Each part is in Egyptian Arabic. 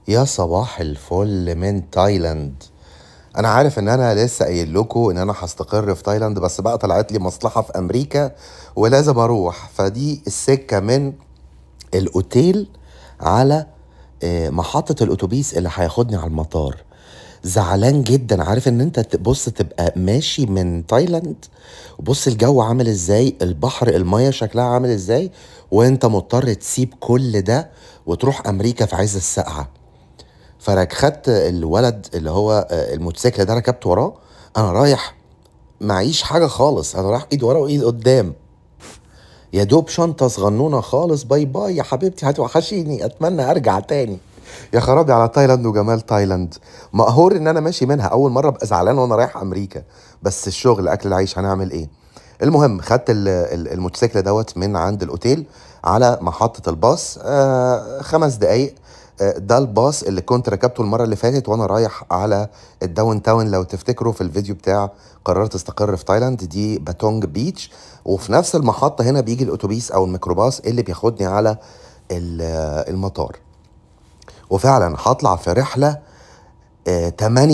يا صباح الفل من تايلاند انا عارف ان انا لسه قايل لكم ان انا هستقر في تايلاند بس بقى طلعت لي مصلحة في امريكا ولازم اروح فدي السكة من الاوتيل على آه، محطة الاتوبيس اللي هياخدني على المطار زعلان جدا عارف ان انت تبص تبقى ماشي من تايلاند وبص الجو عامل ازاي البحر المية شكلها عامل ازاي وانت مضطر تسيب كل ده وتروح امريكا في عز السقعة فرك خدت الولد اللي هو آه، الموتوسيكل ده ركبت وراه انا رايح معيش حاجه خالص انا رايح ايد ورا وايد قدام يا دوب شنطه صغنونه خالص باي باي يا حبيبتي هتوحشيني اتمنى ارجع تاني يا خرابي على تايلاند وجمال تايلاند مقهور ان انا ماشي منها اول مره ابقى زعلان وانا رايح امريكا بس الشغل اكل العيش هنعمل ايه المهم خدت ال- ال- الموتوسيكل دوت من عند الاوتيل على محطه الباص آه خمس دقايق آه، ده الباص اللي كنت ركبته المره اللي فاتت وانا رايح على الداون تاون لو تفتكروا في الفيديو بتاع قررت استقر في تايلاند دي باتونج بيتش وفي نفس المحطه هنا بيجي الاتوبيس او الميكروباص اللي بياخدني على ال- آه، المطار وفعلا هطلع في رحله آه،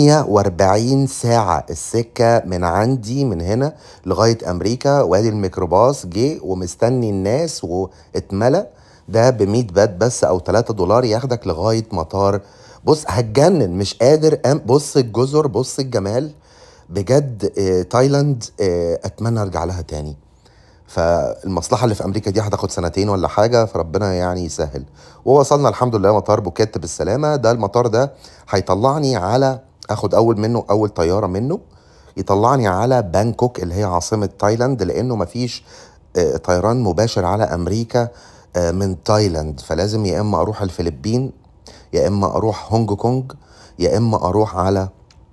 48 ساعة السكة من عندي من هنا لغاية أمريكا وادي الميكروباص جه ومستني الناس واتملى ده ب 100 بات بس أو 3 دولار ياخدك لغاية مطار بص هتجنن مش قادر أم بص الجزر بص الجمال بجد آه، تايلاند آه، أتمنى أرجع لها تاني فالمصلحه اللي في امريكا دي هتاخد سنتين ولا حاجه فربنا يعني يسهل ووصلنا الحمد لله مطار بوكيت بالسلامه ده المطار ده هيطلعني على اخد اول منه اول طياره منه يطلعني على بانكوك اللي هي عاصمه تايلاند لانه مفيش آه، طيران مباشر على امريكا آه، من تايلاند فلازم يا اما اروح الفلبين يا اما اروح هونج كونج يا اما اروح على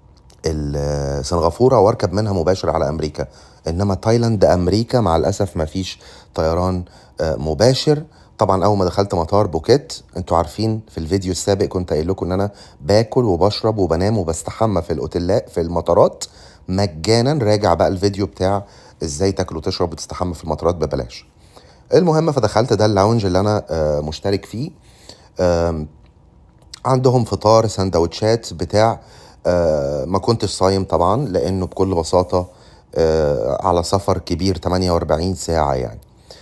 ال- سنغافوره واركب منها مباشر على امريكا انما تايلاند امريكا مع الاسف ما فيش طيران آه، مباشر طبعا اول ما دخلت مطار بوكيت انتوا عارفين في الفيديو السابق كنت قايل لكم ان انا باكل وبشرب وبنام وبستحمى في الاوتيلات في المطارات مجانا راجع بقى الفيديو بتاع ازاي تاكل وتشرب وتستحمى في المطارات ببلاش المهم فدخلت ده اللاونج اللي انا آه، مشترك فيه آم، عندهم فطار سندوتشات بتاع آه، ما كنتش صايم طبعا لانه بكل بساطه آه، على سفر كبير 48 ساعه يعني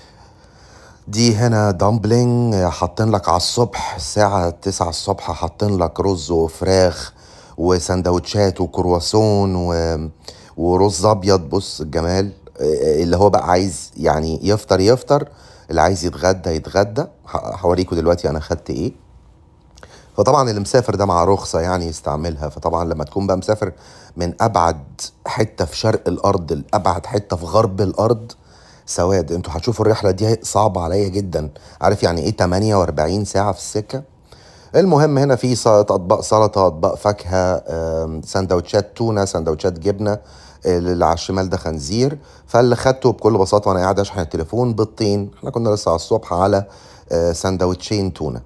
دي هنا دامبلينج حاطين لك على الصبح الساعة 9 الصبح حاطين لك رز وفراخ وسندوتشات وكرواسون و... ورز ابيض بص الجمال آه، اللي هو بقى عايز يعني يفطر يفطر اللي عايز يتغدى يتغدى ه- هوريكم دلوقتي انا خدت ايه فطبعا اللي مسافر ده مع رخصة يعني يستعملها فطبعا لما تكون بقى مسافر من أبعد حتة في شرق الأرض لأبعد حتة في غرب الأرض سواد انتوا هتشوفوا الرحلة دي صعبة عليا جدا عارف يعني ايه 48 ساعة في السكة المهم هنا في سلطة أطباق سلطة أطباق فاكهة آم، سندوتشات تونة سندوتشات جبنة اللي على الشمال ده خنزير فاللي خدته بكل بساطة وأنا قاعد أشحن التليفون بيضتين احنا كنا لسه على الصبح على آه، سندوتشين تونة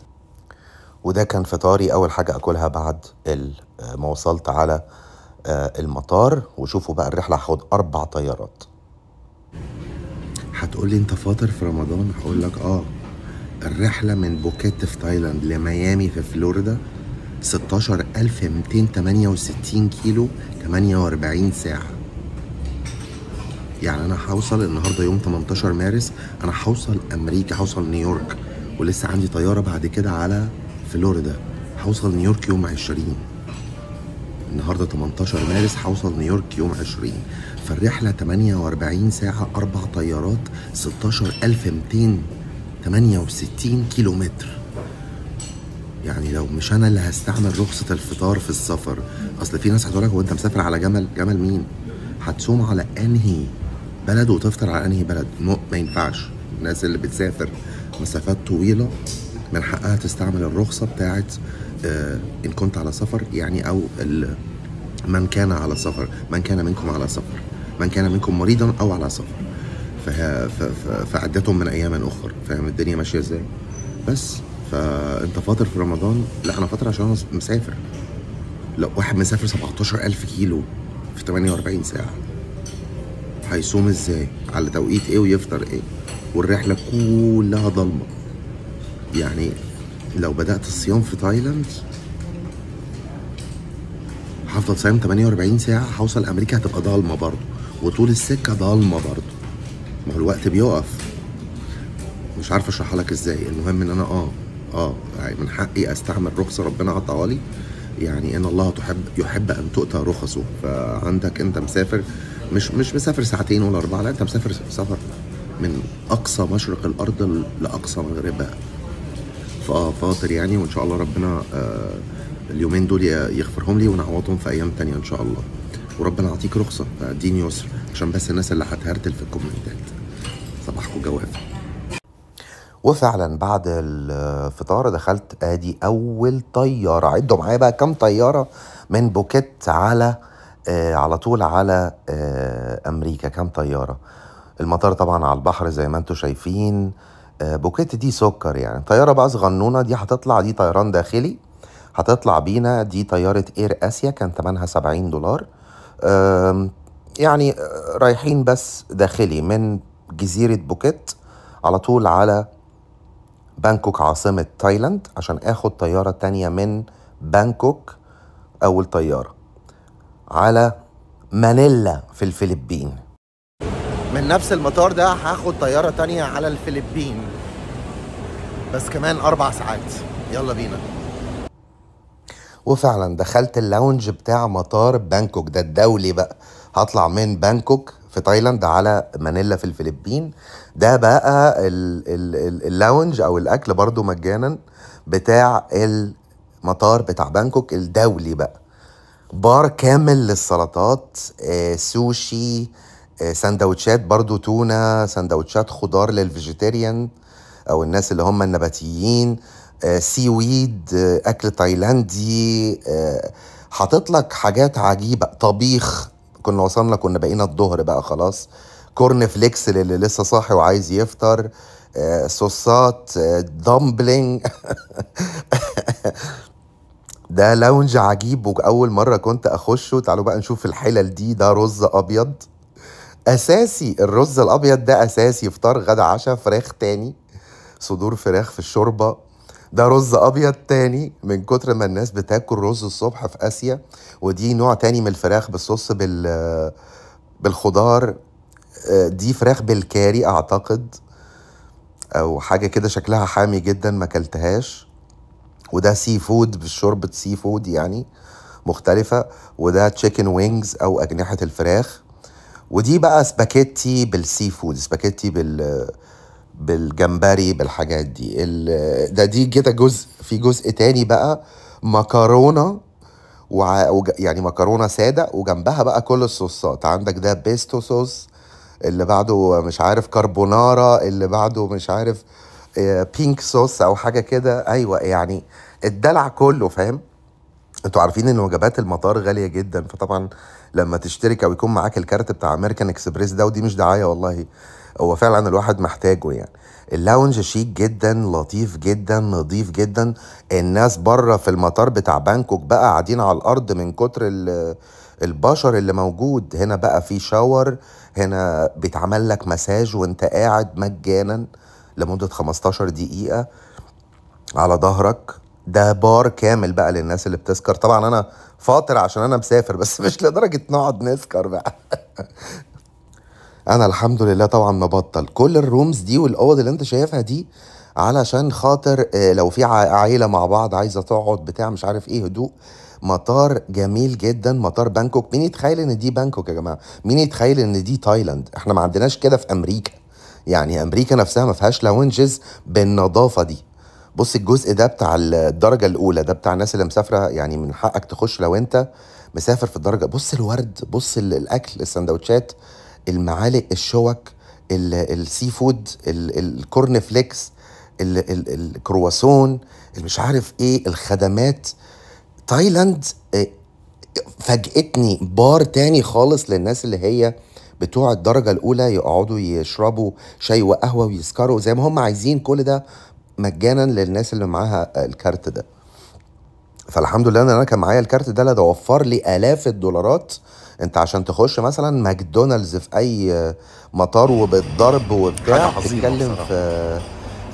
وده كان فطاري اول حاجه اكلها بعد ال- آه، ما وصلت على آه، المطار وشوفوا بقى الرحله هاخد اربع طيارات هتقولي انت فاطر في رمضان هقول لك اه الرحله من بوكيت في تايلاند لميامي في فلوريدا 16268 كيلو 48 ساعه يعني انا هوصل النهارده يوم 18 مارس انا هوصل امريكا هوصل نيويورك ولسه عندي طياره بعد كده على فلوريدا هوصل نيويورك يوم 20 النهارده 18 مارس هوصل نيويورك يوم 20 فالرحله 48 ساعه اربع طيارات 16268 كيلو متر يعني لو مش انا اللي هستعمل رخصه الفطار في السفر اصل في ناس هتقول لك هو انت مسافر على جمل جمل مين هتصوم على انهي بلد وتفطر على انهي بلد مو- ما ينفعش الناس اللي بتسافر مسافات طويله من حقها تستعمل الرخصه بتاعت آه ان كنت على سفر يعني او ال- من كان على سفر من كان منكم على سفر من كان منكم مريضا او على سفر فه- ف- ف- فعدة من ايام اخر فاهم الدنيا ماشيه ازاي بس فانت فاطر في رمضان لا انا فاطر عشان انا مسافر لو واحد مسافر 17000 كيلو في 48 ساعه هيصوم ازاي على توقيت ايه ويفطر ايه والرحله كلها ضلمه يعني لو بدات الصيام في تايلاند هفضل صايم 48 ساعه هوصل امريكا هتبقى ضلمه برضه وطول السكه ضلمه برضه ما هو الوقت بيقف مش عارف اشرحها لك ازاي المهم ان انا اه اه يعني من حقي استعمل رخصه ربنا عطاها لي يعني ان الله تحب يحب ان تؤتى رخصه فعندك انت مسافر مش مش مسافر ساعتين ولا اربعه لا انت مسافر سفر من اقصى مشرق الارض لاقصى مغربها فاه فاطر يعني وان شاء الله ربنا آه اليومين دول يغفرهم لي ونعوضهم في ايام تانية ان شاء الله وربنا يعطيك رخصه دين يسر عشان بس الناس اللي هتهرتل في الكومنتات صباحكم جوافه وفعلا بعد الفطار دخلت ادي اول طياره عدوا معايا بقى كام طياره من بوكيت على آه على طول على آه امريكا كام طياره المطار طبعا على البحر زي ما انتم شايفين آه بوكيت دي سكر يعني طياره بقى صغنونه دي هتطلع دي طيران داخلي هتطلع بينا دي طياره اير اسيا كان ثمنها 70 دولار آه يعني رايحين بس داخلي من جزيره بوكيت على طول على بانكوك عاصمة تايلاند عشان اخد طيارة تانية من بانكوك اول طيارة على مانيلا في الفلبين من نفس المطار ده هاخد طيارة تانية على الفلبين بس كمان اربع ساعات يلا بينا وفعلا دخلت اللاونج بتاع مطار بانكوك ده الدولي بقى هطلع من بانكوك في تايلاند على مانيلا في الفلبين ده بقى اللاونج او الاكل برضو مجانا بتاع المطار بتاع بانكوك الدولي بقى بار كامل للسلطات آه سوشي آه سندوتشات برضو تونة سندوتشات خضار للفيجيتيريان او الناس اللي هم النباتيين آه سي ويد آه اكل تايلاندي آه حاطط لك حاجات عجيبه طبيخ كنا وصلنا كنا بقينا الظهر بقى خلاص كورن فليكس للي لسه صاحي وعايز يفطر آه صوصات آه دامبلينج ده لاونج عجيب واول مره كنت اخشه تعالوا بقى نشوف الحلل دي ده رز ابيض اساسي الرز الابيض ده اساسي فطار غدا عشاء فراخ تاني صدور فراخ في الشوربه ده رز ابيض تاني من كتر ما الناس بتاكل رز الصبح في اسيا ودي نوع تاني من الفراخ بالصوص بال بالخضار دي فراخ بالكاري اعتقد او حاجه كده شكلها حامي جدا ما اكلتهاش وده سي فود بالشوربه سي فود يعني مختلفه وده تشيكن وينجز او اجنحه الفراخ ودي بقى سباكيتي بالسي فود سباكيتي بال بالجمبري بالحاجات دي ده دي كده جزء في جزء تاني بقى مكرونه وع... وج... يعني مكرونه ساده وجنبها بقى كل الصوصات عندك ده بيستو صوص اللي بعده مش عارف كاربونارا اللي بعده مش عارف بينك صوص او حاجه كده ايوه يعني الدلع كله فاهم انتوا عارفين ان وجبات المطار غاليه جدا فطبعا لما تشترك او يكون معاك الكارت بتاع امريكان اكسبريس ده ودي مش دعايه والله هو فعلا الواحد محتاجه يعني اللاونج شيك جدا لطيف جدا نظيف جدا الناس بره في المطار بتاع بانكوك بقى قاعدين على الارض من كتر البشر اللي موجود هنا بقى في شاور هنا بيتعمل لك مساج وانت قاعد مجانا لمدة 15 دقيقة على ظهرك ده بار كامل بقى للناس اللي بتسكر طبعا انا فاطر عشان انا مسافر بس مش لدرجة نقعد نسكر بقى انا الحمد لله طبعا مبطل كل الرومز دي والاوض اللي انت شايفها دي علشان خاطر لو في عائله مع بعض عايزه تقعد بتاع مش عارف ايه هدوء مطار جميل جدا مطار بانكوك مين يتخيل ان دي بانكوك يا جماعه مين يتخيل ان دي تايلاند احنا ما عندناش كده في امريكا يعني امريكا نفسها ما فيهاش لاونجز بالنظافه دي بص الجزء ده بتاع الدرجه الاولى ده بتاع الناس اللي مسافره يعني من حقك تخش لو انت مسافر في الدرجه بص الورد بص الاكل السندوتشات المعالق الشوك السي فود الكورن فليكس الكرواسون مش عارف ايه الخدمات تايلاند فاجئتني بار تاني خالص للناس اللي هي بتوع الدرجة الأولى يقعدوا يشربوا شاي وقهوة ويسكروا زي ما هم عايزين كل ده مجانا للناس اللي معاها الكارت ده فالحمد لله ان انا كان معايا الكارت ده ده وفر لي الاف الدولارات انت عشان تخش مثلا ماكدونالدز في اي مطار وبالضرب وبتاع بتتكلم في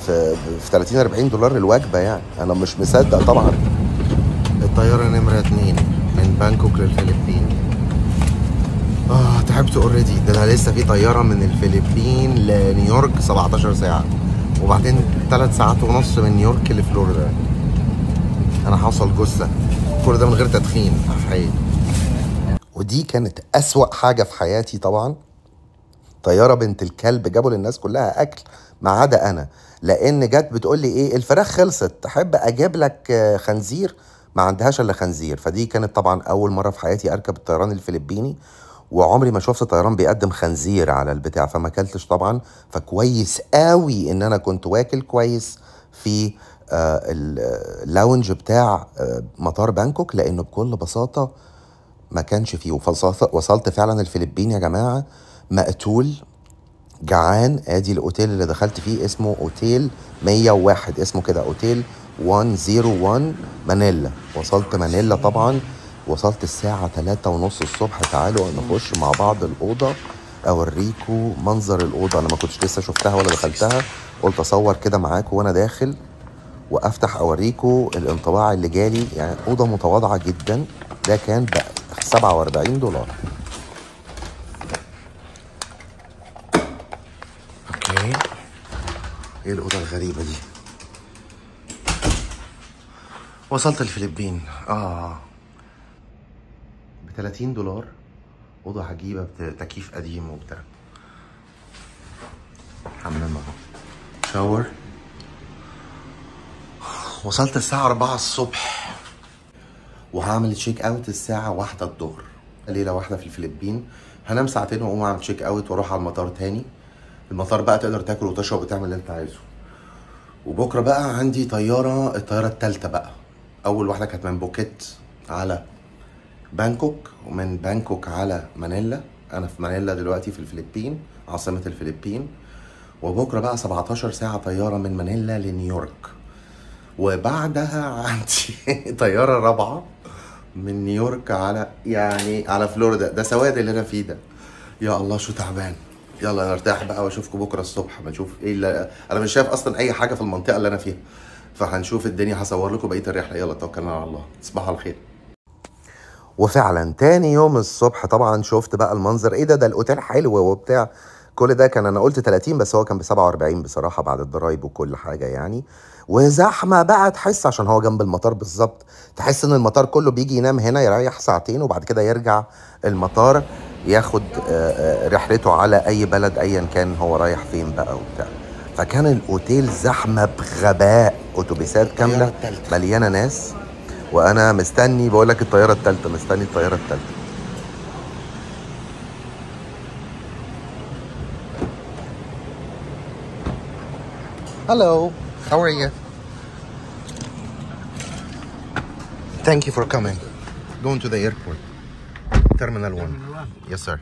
في في 30 40 دولار الوجبه يعني انا مش مصدق طبعا الطياره نمره اتنين من بانكوك للفلبين اه تعبت اوريدي ده انا لسه في طياره من الفلبين لنيويورك 17 ساعه وبعدين ثلاث ساعات ونص من نيويورك لفلوريدا انا حصل جثه كل ده من غير تدخين حقيقي ودي كانت اسوأ حاجه في حياتي طبعا طياره بنت الكلب جابوا للناس كلها اكل ما عدا انا لان جت بتقول لي ايه الفراخ خلصت تحب اجيب لك آه، خنزير ما عندهاش الا خنزير فدي كانت طبعا اول مره في حياتي اركب الطيران الفلبيني وعمري ما شفت طيران بيقدم خنزير على البتاع فما اكلتش طبعا فكويس قوي ان انا كنت واكل كويس في آه، اللاونج بتاع آه، مطار بانكوك لانه بكل بساطه ما كانش فيه وفصلت وصلت فعلا الفلبين يا جماعه مقتول جعان ادي الاوتيل اللي دخلت فيه اسمه اوتيل 101 اسمه كده اوتيل 101 مانيلا وصلت مانيلا طبعا وصلت الساعة 3 ونص الصبح تعالوا نخش مع بعض الأوضة أوريكم منظر الأوضة أنا ما كنتش لسه شفتها ولا دخلتها قلت أصور كده معاكم وأنا داخل وأفتح أوريكم الانطباع اللي جالي يعني أوضة متواضعة جدا ده كان ب 47 دولار اوكي ايه الأوضة الغريبة دي وصلت الفلبين اه ب 30 دولار اوضه عجيبه بت- تكييف قديم وبتاع حمام اهو شاور وصلت الساعة 4 الصبح وهعمل تشيك اوت الساعة واحدة الظهر ليلة واحدة في الفلبين هنام ساعتين واقوم اعمل تشيك اوت واروح على المطار تاني المطار بقى تقدر تاكل وتشرب وتعمل اللي انت عايزه وبكره بقى عندي طياره الطياره الثالثه بقى اول واحده كانت من بوكيت على بانكوك ومن بانكوك على مانيلا انا في مانيلا دلوقتي في الفلبين عاصمه الفلبين وبكره بقى 17 ساعه طياره من مانيلا لنيويورك وبعدها عندي طياره رابعه من نيويورك على يعني على فلوريدا ده سواد اللي انا فيه ده يا الله شو تعبان يلا نرتاح بقى واشوفكم بكره الصبح بنشوف ايه اللي انا مش شايف اصلا اي حاجه في المنطقه اللي انا فيها فهنشوف الدنيا هصور لكم بقيه الرحله يلا توكلنا على الله تصبحوا على خير وفعلا تاني يوم الصبح طبعا شفت بقى المنظر ايه ده ده الاوتيل حلو وبتاع كل ده كان انا قلت 30 بس هو كان ب 47 بصراحه بعد الضرايب وكل حاجه يعني وزحمه بقى تحس عشان هو جنب المطار بالظبط تحس ان المطار كله بيجي ينام هنا يريح ساعتين وبعد كده يرجع المطار ياخد آه، آه، رحلته على اي بلد ايا كان هو رايح فين بقى وبتاع فكان الاوتيل زحمه بغباء اتوبيسات كامله التالتة. مليانه ناس وانا مستني بقول لك الطياره الثالثه مستني الطياره الثالثه Hello, how are you? Thank you for coming. Going to the airport. Terminal 1. Yes, sir.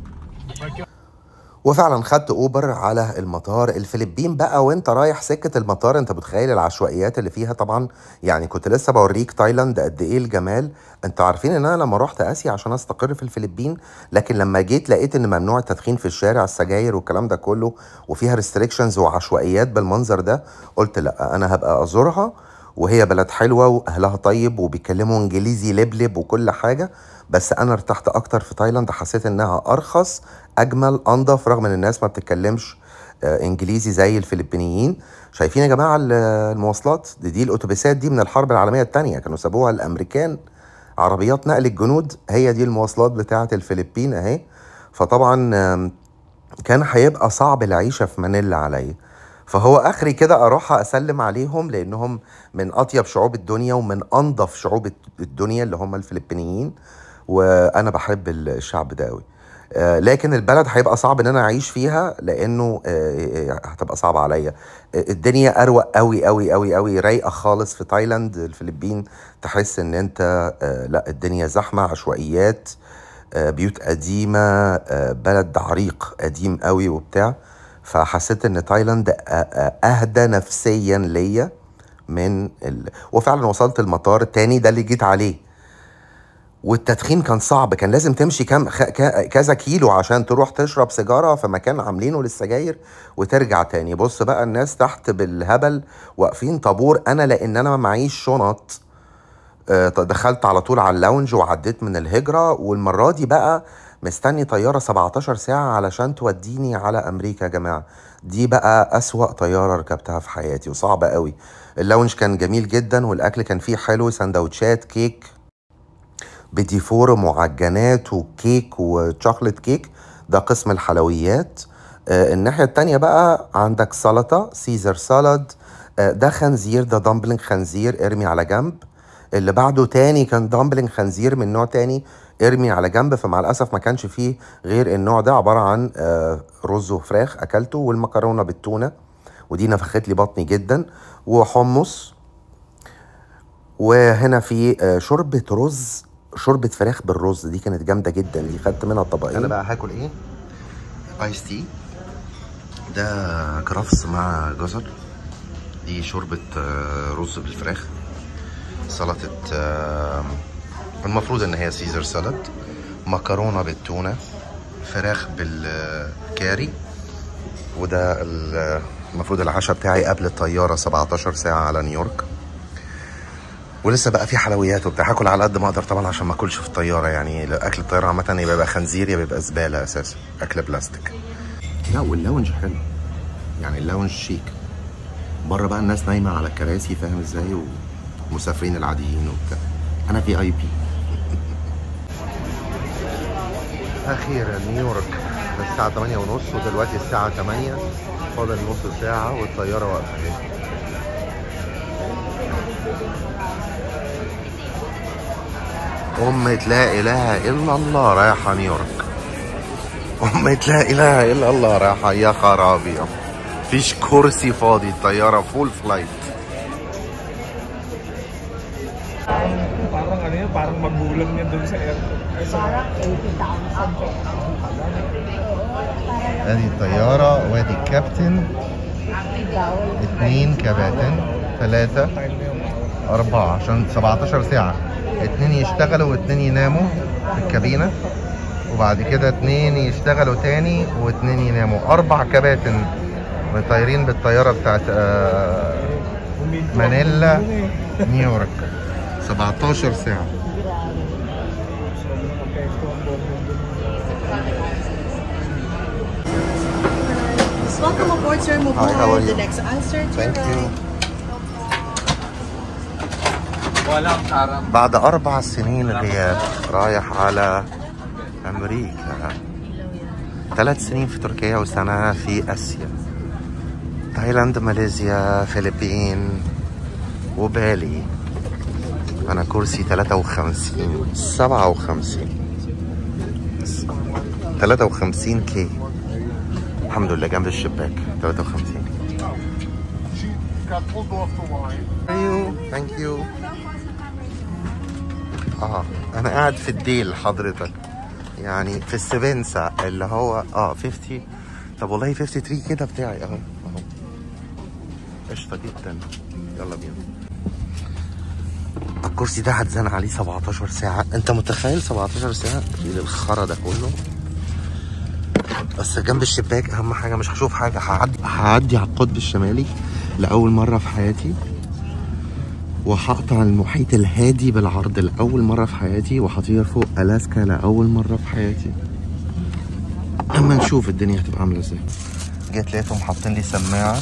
وفعلا خدت اوبر على المطار الفلبين بقى وانت رايح سكه المطار انت متخيل العشوائيات اللي فيها طبعا يعني كنت لسه بوريك تايلاند قد ايه الجمال انتوا عارفين ان انا لما رحت اسيا عشان استقر في الفلبين لكن لما جيت لقيت ان ممنوع التدخين في الشارع السجاير والكلام ده كله وفيها ريستريكشنز وعشوائيات بالمنظر ده قلت لا انا هبقى ازورها وهي بلد حلوه واهلها طيب وبيتكلموا انجليزي لبلب وكل حاجه بس انا ارتحت اكتر في تايلاند حسيت انها ارخص اجمل انضف رغم ان الناس ما بتتكلمش آه، انجليزي زي الفلبينيين شايفين يا جماعه ال- المواصلات دي, دي الاتوبيسات دي من الحرب العالميه الثانيه كانوا سابوها الامريكان عربيات نقل الجنود هي دي المواصلات بتاعه الفلبين اهي فطبعا آم، كان هيبقى صعب العيشه في مانيلا عليا فهو اخري كده اروح اسلم عليهم لانهم من اطيب شعوب الدنيا ومن انظف شعوب الدنيا اللي هم الفلبينيين وانا بحب الشعب ده قوي آه، لكن البلد هيبقى صعب ان انا اعيش فيها لانه آه، آه، هتبقى صعبه عليا آه، الدنيا اروق قوي قوي قوي قوي رايقه خالص في تايلاند الفلبين تحس ان انت آه، لا الدنيا زحمه عشوائيات آه، بيوت قديمه آه، بلد عريق قديم قوي وبتاع فحسيت ان تايلاند آه، آه، اهدى نفسيا ليا من ال... وفعلا وصلت المطار التاني ده اللي جيت عليه والتدخين كان صعب كان لازم تمشي كام خ- ك- كذا كيلو عشان تروح تشرب سيجارة في مكان عاملينه للسجاير وترجع تاني بص بقى الناس تحت بالهبل واقفين طابور انا لان انا ما معيش شنط آه، دخلت على طول على اللاونج وعديت من الهجرة والمرة دي بقى مستني طيارة 17 ساعة علشان توديني على أمريكا يا جماعة دي بقى أسوأ طيارة ركبتها في حياتي وصعبة قوي اللاونج كان جميل جدا والأكل كان فيه حلو سندوتشات كيك بدي فور معجنات وكيك وشوكليت كيك ده قسم الحلويات آه، الناحية التانية بقى عندك سلطة سيزر سالاد آه، ده خنزير ده دامبلينج خنزير ارمي على جنب اللي بعده تاني كان دامبلينج خنزير من نوع تاني ارمي على جنب فمع الأسف ما كانش فيه غير النوع ده عبارة عن آه، رز وفراخ أكلته والمكرونة بالتونة ودي نفخت لي بطني جدا وحمص وهنا في آه، شوربة رز شوربة فراخ بالرز دي كانت جامدة جدا دي خدت منها طبقين انا بقى هاكل ايه ايس تي ده كرفس مع جزر دي شوربة آه، رز بالفراخ سلطة آه، المفروض ان هي سيزر سالاد مكرونة بالتونة فراخ بالكاري وده ال- المفروض العشاء بتاعي قبل الطيارة 17 ساعة على نيويورك ولسه بقى في حلويات وبتاع هاكل على قد ما اقدر طبعا عشان ما اكلش في الطياره يعني اكل الطياره عامه يا بيبقى خنزير يا بيبقى زباله اساسا اكل بلاستيك لا واللاونج حلو يعني اللاونج شيك بره بقى الناس نايمه على الكراسي فاهم ازاي والمسافرين العاديين وبتاع انا في اي بي اخيرا نيويورك الساعه 8 ونص ودلوقتي الساعه 8 فاضل نص ساعه والطياره واقفه اهي أمة لا إله إلا الله رايحة نيويورك أمة لا إله إلا الله رايحة يا خرابي فيش كرسي فاضي الطيارة فول فلايت parang ano yun, parang magulang niya dun sa airport. Ay, sa هذه الطيارة وادي الكابتن اثنين كباتن ثلاثة time na yun. أربعة عشان 17 ساعة اتنين يشتغلوا واتنين يناموا في الكابينة وبعد كده اتنين يشتغلوا تاني واتنين يناموا أربع كباتن طايرين بالطيارة بتاعت آه، Huminto مانيلا ako dun eh. نيويورك 17 ساعة Sobrang apekto ang buong mundo. Welcome aboard, sir. Move Hi, how are on. you? The next answer to Thank your you right. Walang sarang. بعد أربع سنين غياب رايح على أمريكا ثلاث سنين في تركيا وسنة في آسيا تايلاند ماليزيا فلبين وبالي أنا كرسي 53 57 53 كي الحمد لله جنب الشباك 53 ثانك يو اه انا قاعد في الديل حضرتك يعني في السبنسة اللي هو اه 50 طب والله 53 كده بتاعي اهو اهو قشطة جدا يلا بينا الكرسي ده هتزن عليه 17 ساعة انت متخيل 17 ساعة تشيل الخرا ده كله بس جنب الشباك اهم حاجة مش هشوف حاجة هعدي هعدي على القطب الشمالي لأول مرة في حياتي وهقطع المحيط الهادي بالعرض لأول مرة في حياتي وهطير فوق ألاسكا لأول مرة في حياتي أما نشوف الدنيا هتبقى عاملة ازاي جيت لقيتهم حاطين لي سماعة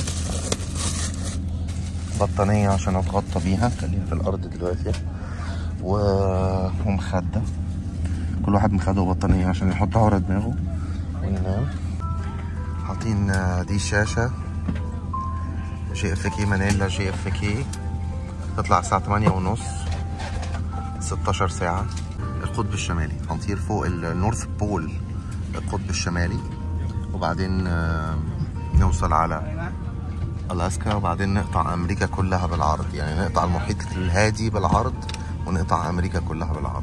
بطانية عشان أتغطى بيها خليها في الأرض دلوقتي و... ومخدة كل واحد مخده وبطانية عشان يحطها ورا دماغه وينام حاطين آه، دي شاشة جي اف كي مانيلا جي اف كي تطلع الساعة 8 ونص 16 ساعة القطب الشمالي هنطير فوق النورث بول القطب الشمالي وبعدين آه، نوصل على ألاسكا وبعدين نقطع أمريكا كلها بالعرض يعني نقطع المحيط الهادي بالعرض ونقطع أمريكا كلها بالعرض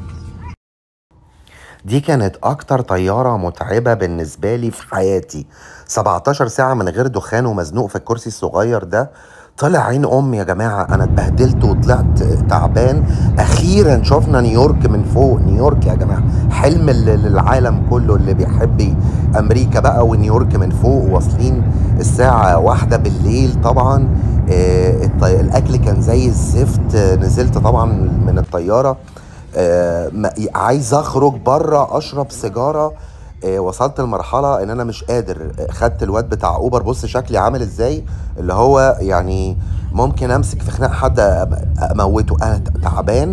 دي كانت أكتر طيارة متعبة بالنسبة لي في حياتي 17 ساعة من غير دخان ومزنوق في الكرسي الصغير ده طلع عين أمي يا جماعة أنا اتبهدلت وطلعت تعبان اخيرا شفنا نيويورك من فوق نيويورك يا جماعه حلم ال- للعالم كله اللي بيحب ي- امريكا بقى ونيويورك من فوق واصلين الساعه واحدة بالليل طبعا آه، الطي... الاكل كان زي الزفت آه، نزلت طبعا من الطياره آه، ما- عايز اخرج بره اشرب سيجاره آه، وصلت لمرحله ان انا مش قادر آه، خدت الواد بتاع اوبر بص شكلي عامل ازاي اللي هو يعني ممكن امسك في خناق حد أم- اموته انا ت- تعبان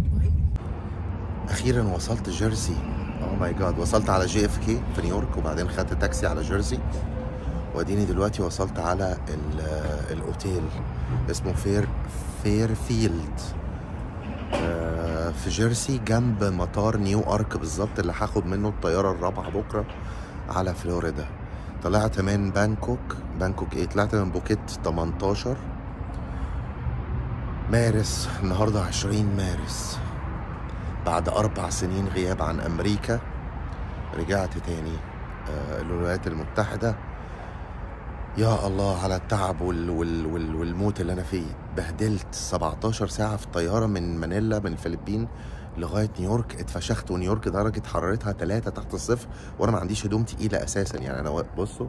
اخيرا وصلت جيرسي اوه ماي جاد وصلت على جي اف كي في نيويورك وبعدين خدت تاكسي على جيرسي واديني دلوقتي وصلت على ال- الاوتيل اسمه فير فير فيلد آه، في جيرسي جنب مطار نيو ارك بالظبط اللي هاخد منه الطياره الرابعه بكره على فلوريدا طلعت من بانكوك بانكوك ايه طلعت من بوكيت 18 مارس النهارده 20 مارس بعد اربع سنين غياب عن امريكا رجعت تاني آه، الولايات المتحده يا الله على التعب وال وال وال والموت اللي انا فيه بهدلت 17 ساعه في الطياره من مانيلا من الفلبين لغايه نيويورك اتفشخت ونيويورك درجه حرارتها 3 تحت الصفر وانا ما عنديش هدوم تقيله اساسا يعني انا وا- بصوا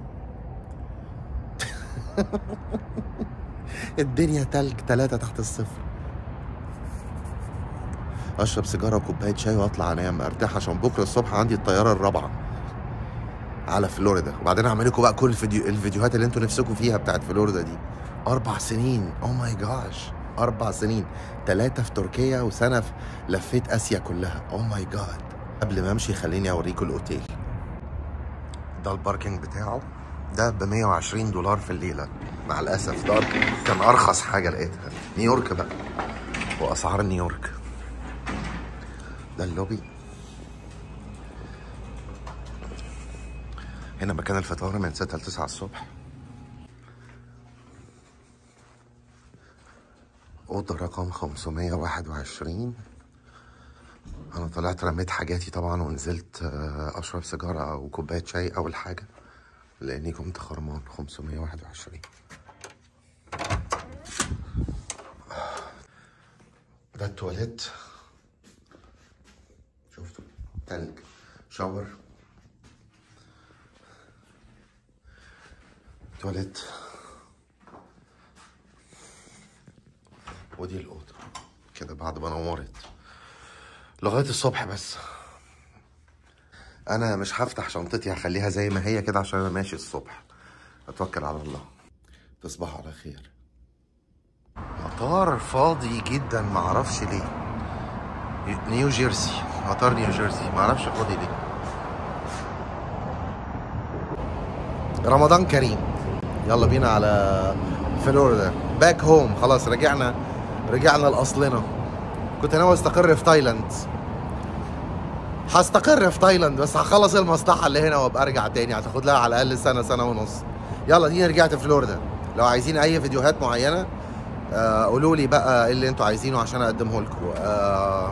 الدنيا تلج 3 تحت الصفر اشرب سيجاره وكوبايه شاي واطلع انام ارتاح عشان بكره الصبح عندي الطياره الرابعه على فلوريدا وبعدين اعمل لكم بقى كل الفيديو الفيديوهات اللي انتوا نفسكم فيها بتاعت فلوريدا دي اربع سنين او ماي جاش اربع سنين ثلاثه في تركيا وسنه في لفيت اسيا كلها او ماي جاد قبل ما امشي خليني اوريكم الاوتيل ده الباركينج بتاعه ده ب 120 دولار في الليله مع الاسف ده كان ارخص حاجه لقيتها نيويورك بقى واسعار نيويورك ده اللوبي هنا مكان الفطار من 6 ل 9 الصبح أوضة رقم 521 أنا طلعت رميت حاجاتي طبعا ونزلت آه، أشرب سيجارة أو كوباية شاي أول حاجة لأني كنت خرمان 521 ده التواليت شفتوا تلج شاور تواليت ودي الأوضة كده بعد ما نورت لغاية الصبح بس أنا مش هفتح شنطتي هخليها زي ما هي كده عشان أنا ماشي الصبح أتوكل على الله تصبحوا على خير مطار فاضي جدا معرفش ليه نيو جيرسي مطار نيو جيرسي معرفش فاضي ليه رمضان كريم يلا بينا على فلوريدا باك هوم خلاص رجعنا رجعنا لاصلنا كنت ناوي استقر في تايلاند هستقر في تايلاند بس هخلص المصلحه اللي هنا وابقى ارجع تاني هتاخد لها على الاقل سنه سنه ونص يلا دي رجعت فلوريدا لو عايزين اي فيديوهات معينه آه، قولوا لي بقى ايه اللي انتوا عايزينه عشان اقدمه لكم آه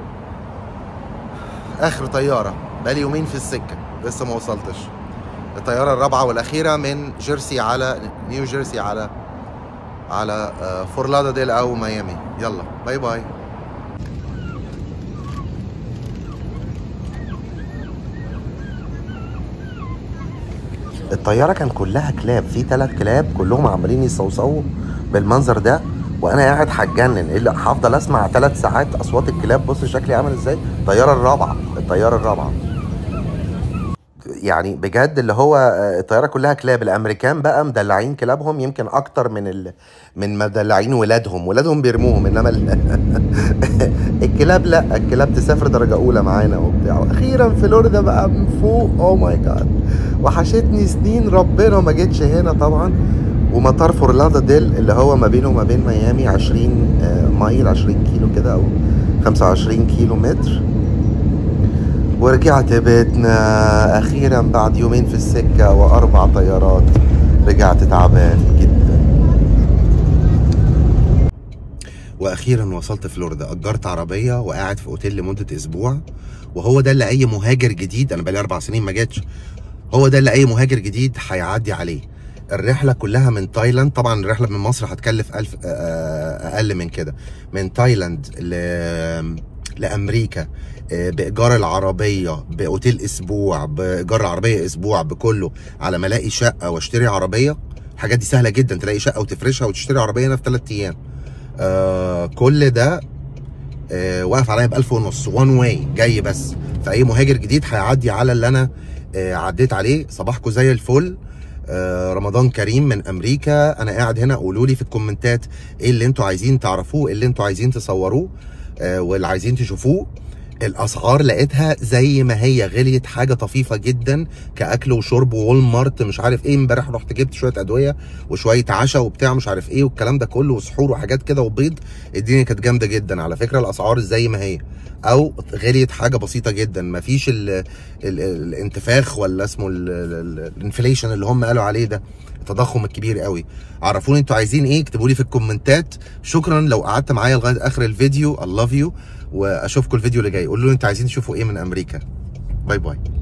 اخر طياره بقالي يومين في السكه لسه ما وصلتش الطياره الرابعه والاخيره من جيرسي على نيو جيرسي على على آه، فور لاداديل او ميامي يلا باي باي الطياره كان كلها كلاب في ثلاث كلاب كلهم عمالين يصوصوا بالمنظر ده وانا قاعد هتجنن إيه اللي هفضل اسمع ثلاث ساعات اصوات الكلاب بص شكلي عامل ازاي الطياره الرابعه الطياره الرابعه يعني بجد اللي هو آه، الطياره كلها كلاب الامريكان بقى مدلعين كلابهم يمكن اكتر من ال... من مدلعين ولادهم ولادهم بيرموهم انما ال... الكلاب لا الكلاب تسافر درجه اولى معانا وبتاع اخيرا فلوريدا بقى من فوق او ماي جاد وحشتني سنين ربنا ما جيتش هنا طبعا ومطار فورلادا ديل اللي هو ما بينه وما بين ميامي 20 آه، مايل 20 كيلو كده او 25 كيلو متر ورجعت بيتنا اخيرا بعد يومين في السكه واربع طيارات رجعت تعبان جدا واخيرا وصلت فلوريدا اجرت عربيه وقاعد في اوتيل لمده اسبوع وهو ده اللي اي مهاجر جديد انا بقالي اربع سنين ما جاتش هو ده اللي اي مهاجر جديد هيعدي عليه الرحله كلها من تايلاند طبعا الرحله من مصر هتكلف ألف آه، اقل من كده من تايلاند ل... لامريكا آه، بايجار العربيه باوتيل اسبوع بايجار العربيه اسبوع بكله على ما الاقي شقه واشتري عربيه الحاجات دي سهله جدا تلاقي شقه وتفرشها وتشتري عربيه هنا في ثلاث ايام آه كل ده آه واقف عليا ب 1000 ونص وان واي جاي بس فاي مهاجر جديد هيعدي على اللي انا آه عديت عليه صباحكم زي الفل آه رمضان كريم من امريكا انا قاعد هنا قولوا لي في الكومنتات ايه اللي انتوا عايزين تعرفوه ايه اللي انتوا عايزين تصوروه آه واللي عايزين تشوفوه الاسعار لقيتها زي ما هي غليت حاجه طفيفه جدا كاكل وشرب وول مارت مش عارف ايه امبارح رحت جبت شويه ادويه وشويه عشاء وبتاع مش عارف ايه والكلام ده كله وسحور وحاجات كده وبيض الدنيا كانت جامده جدا على فكره الاسعار زي ما هي او غليت حاجه بسيطه جدا مفيش ال ال الانتفاخ ولا اسمه الانفليشن اللي هم قالوا عليه ده التضخم الكبير قوي عرفوني انتوا عايزين ايه اكتبوا لي في الكومنتات شكرا لو قعدت معايا لغايه اخر الفيديو I love you واشوفكم الفيديو اللي جاي قولوا لي انتوا عايزين تشوفوا ايه من امريكا باي باي